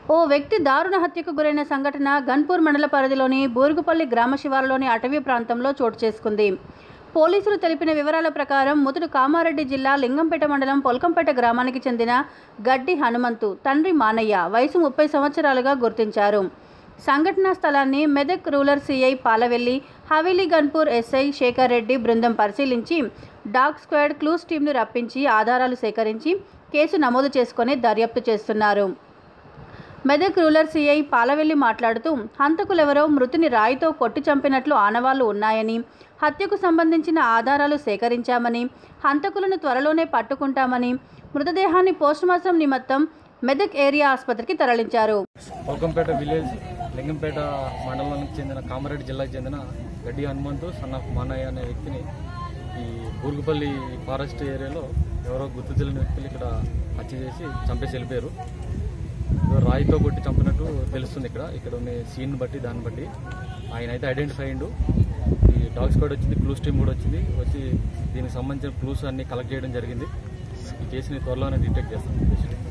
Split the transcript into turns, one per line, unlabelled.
ఓ వ్యక్తి దారుణ హత్యకు గురైన సంఘటన గన్పూర్ మండల పరిధిలోని బూరుగుపల్లి గ్రామ శివారులోని అటవీ ప్రాంతంలో చోటు చేసుకుంది పోలీసులు తెలిపిన వివరాల ప్రకారం ముతుడు కామారెడ్డి జిల్లా లింగంపేట మండలం పొల్కంపేట గ్రామానికి చెందిన గడ్డి హనుమంతు తండ్రి మానయ్య వయసు ముప్పై సంవత్సరాలుగా గుర్తించారు సంఘటనా స్థలాన్ని Medak rural CI Palavelli Haveli Ghanpur SI Shekar Reddy బృందం పరిశీలించి డాగ్ స్క్వాడ్ క్లూస్ టీంను రప్పించి ఆధారాలు సేకరించి కేసు నమోదు చేసుకొని దర్యాప్తు చేస్తున్నారు మెదక్ రూరల్ సీఐ పాలవెల్లి మాట్లాడుతూ హంతకులెవరో మృతిని రాయితో కొట్టి చంపినట్లు ఆనవాళ్లు ఉన్నాయని హత్యకు సంబంధించిన ఆధారాలు సేకరించామని హంతకులను త్వరలోనే పట్టుకుంటామని మృతదేహాన్ని పోస్టుమార్టం నిమిత్తం మెదక్ ఏరియా ఆసుపత్రికి తరలించారు
పొల్కంపేట విలేజ్ లింగంపేట మండలానికి చెందిన కామారెడ్డి జిల్లాకు చెందిన గడ్డి హనుమంతు సన్ ఆఫ్ మానయ్య అనే వ్యక్తిని ఈ బూరుగుపల్లి ఫారెస్ట్ ఏరియాలో ఎవరో గుర్తు తెలియని వ్యక్తులు ఇక్కడ హత్య చేసి చంపేసి వెళ్ళిపోయారు ఏదో రాయితో కొట్టి చంపినట్టు తెలుస్తుంది ఇక్కడ ఇక్కడ ఉన్న సీన్ బట్టి దాన్ని బట్టి ఆయన అయితే ఐడెంటిఫై అయ్యిండు ఈ డాగ్ స్క్వాడ్ వచ్చింది క్లూస్ టీమ్ కూడా వచ్చింది వచ్చి దీనికి సంబంధించిన క్లూస్ అన్ని కలెక్ట్ చేయడం జరిగింది ఈ కేసుని త్వరలోనే డిటెక్ట్ చేస్తాం